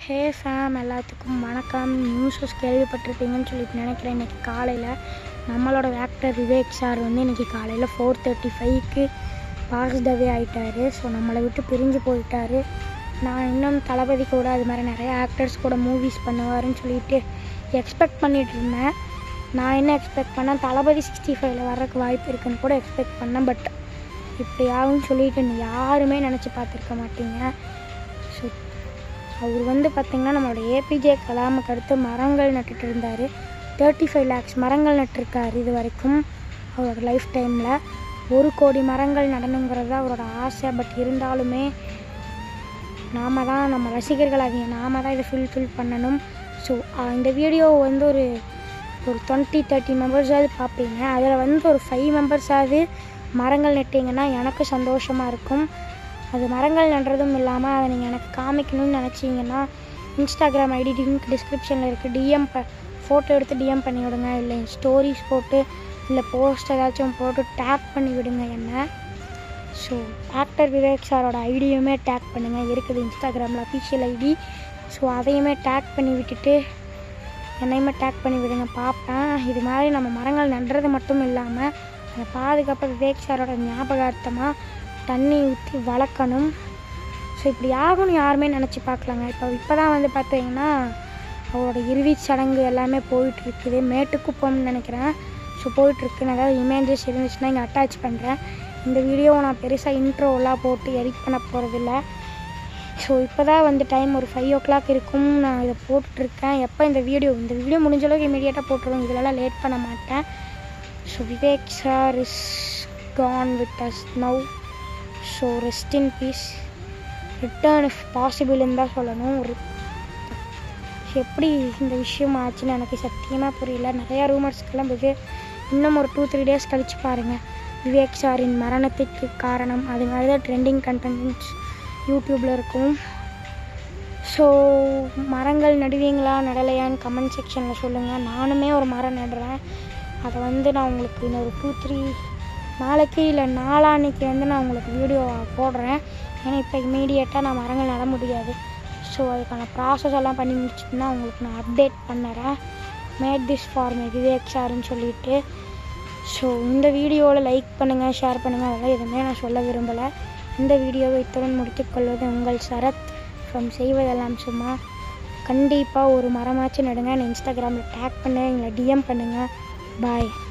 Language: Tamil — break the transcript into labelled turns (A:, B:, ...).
A: ஹே ஃபேம் எல்லாத்துக்கும் வணக்கம் நியூஸஸ் கேள்விப்பட்டிருப்பீங்கன்னு சொல்லிட்டு நினைக்கிறேன் இன்றைக்கி காலையில் நம்மளோட ஆக்டர் விவேக் சார் வந்து இன்றைக்கி காலையில் ஃபோர் தேர்ட்டி ஃபைவ்க்கு பாஸ் டவே ஆகிட்டாரு ஸோ நம்மளை விட்டு பிரிஞ்சு போயிட்டாரு நான் இன்னும் தளபதி கூட அது மாதிரி நிறைய ஆக்டர்ஸ் கூட மூவிஸ் பண்ணுவாருன்னு சொல்லிட்டு எக்ஸ்பெக்ட் பண்ணிகிட்டு இருந்தேன் நான் என்ன எக்ஸ்பெக்ட் பண்ணேன் தளபதி சிக்ஸ்டி ஃபைவ்ல வர்றதுக்கு வாய்ப்பு இருக்குன்னு கூட எக்ஸ்பெக்ட் பண்ணேன் பட் இப்படி ஆகும்னு சொல்லிட்டு யாருமே நினச்சி பார்த்துருக்க மாட்டீங்க ஸோ அவர் வந்து பார்த்திங்கன்னா நம்மளோட ஏபிஜே கலாமுக்கு அடுத்து மரங்கள் நட்டுட்டு இருந்தார் தேர்ட்டி ஃபைவ் லேக்ஸ் மரங்கள் நட்டிருக்காரு இது வரைக்கும் அவரோட லைஃப் டைமில் ஒரு கோடி மரங்கள் நடணுங்கிறது தான் அவரோட ஆசை பட் இருந்தாலுமே நாம தான் நம்ம ரசிகர்கள் அவங்க நாம தான் இதை ஃபுல்ஃபில் பண்ணணும் ஸோ இந்த வீடியோ வந்து ஒரு ஒரு டுவெண்ட்டி தேர்ட்டி மெம்பர்ஸாவது பார்ப்பீங்க அதில் வந்து ஒரு ஃபைவ் மெம்பர்ஸாவது மரங்கள் நட்டிங்கன்னா எனக்கு சந்தோஷமாக இருக்கும் அது மரங்கள் நடுறதும் இல்லாமல் அதை நீங்கள் எனக்கு காமிக்கணும்னு நினச்சிங்கன்னா இன்ஸ்டாகிராம் ஐடி லிங்க் டிஸ்கிரிப்ஷனில் இருக்குது டிஎம் ப ஃபோட்டோ எடுத்து டிஎம் பண்ணி விடுங்க இல்லை ஸ்டோரிஸ் போட்டு இல்லை போஸ்ட் ஏதாச்சும் போட்டு டேக் பண்ணி விடுங்க என்ன ஸோ ஆக்டர் விவேக் சாரோட ஐடியுமே டேக் பண்ணுங்கள் இருக்குது இன்ஸ்டாகிராமில் அஃபிஷியல் ஐடி ஸோ அதையுமே டேக் பண்ணி விட்டுட்டு என்னையுமே டேக் பண்ணி விடுங்க பார்ப்பேன் இது மாதிரி நம்ம மரங்கள் நடுறது மட்டும் இல்லாமல் அதை பாதுகாப்பாக விவேக் சாரோட ஞாபகார்த்தமாக தண்ணி ஊற்றி வளர்க்கணும் ஸோ இப்படி ஆகும்னு யாருமே நினச்சி பார்க்கலாங்க இப்போ இப்போ தான் வந்து பார்த்தீங்கன்னா அவரோட இறுதிச் சடங்கு எல்லாமே போயிட்டுருக்குது மேட்டுக்குப்பம்னு நினைக்கிறேன் ஸோ போயிட்டுருக்கு நான் ஏதாவது இமேஜஸ் இருந்துச்சுன்னா இங்கே அட்டாச் பண்ணுறேன் இந்த வீடியோவை நான் பெருசாக இன்ட்ரோலாம் போட்டு எடிட் பண்ண போகிறதில்ல ஸோ இப்போ தான் வந்து டைம் ஒரு ஃபைவ் ஓ கிளாக் இருக்கும் நான் இதை போட்டுட்ருக்கேன் எப்போ இந்த வீடியோ இந்த வீடியோ முடிஞ்ச அளவுக்கு இமீடியட்டாக போட்டுருவோம் இதிலலாம் லேட் பண்ண மாட்டேன் so Vivek sir is gone with us now so rest in peace return if பாசிபிள்னு தான் சொல்லணும் ஒரு எப்படி இந்த விஷயம் ஆச்சுன்னு எனக்கு சத்தியமாக புரியல நிறையா ரூமர்ஸ்க்கெல்லாம் போது இன்னும் ஒரு டூ த்ரீ டேஸ் கழிச்சு பாருங்கள் விவேக் சாரின் மரணத்துக்கு காரணம் அது மாதிரி தான் ட்ரெண்டிங் கண்டென்ட்ஸ் யூடியூப்பில் இருக்கும் ஸோ மரங்கள் நடுவீங்களா நடலையான்னு கமெண்ட் செக்ஷனில் சொல்லுங்கள் நானுமே ஒரு மரம் நடுறேன் அதை வந்து நான் உங்களுக்கு இன்னொரு டூ த்ரீ நாளைக்கு இல்லை நாளான்னைக்கு வந்து நான் உங்களுக்கு வீடியோ போடுறேன் ஏன்னா இப்போ இமீடியட்டாக நான் மரங்கள் நட முடியாது ஸோ அதுக்கான ப்ராசஸ் எல்லாம் பண்ணி முடிச்சுட்டுனா உங்களுக்கு நான் அப்டேட் பண்ணுறேன் made this for my Vivek சார்னு சொல்லிட்டு ஸோ இந்த வீடியோவில் லைக் பண்ணுங்கள் ஷேர் பண்ணுங்கள் அதெல்லாம் எதுவுமே நான் சொல்ல விரும்பலை இந்த வீடியோவை இத்துடன் முடித்துக்கொள்வது உங்கள் சரத் ஃப்ரம் செய்வதெல்லாம் சும்மா கண்டிப்பாக ஒரு மரமாச்சும் நடுங்க இன்ஸ்டாகிராமில் டேக் பண்ணு எங்களை டிஎம் பண்ணுங்கள் பாய்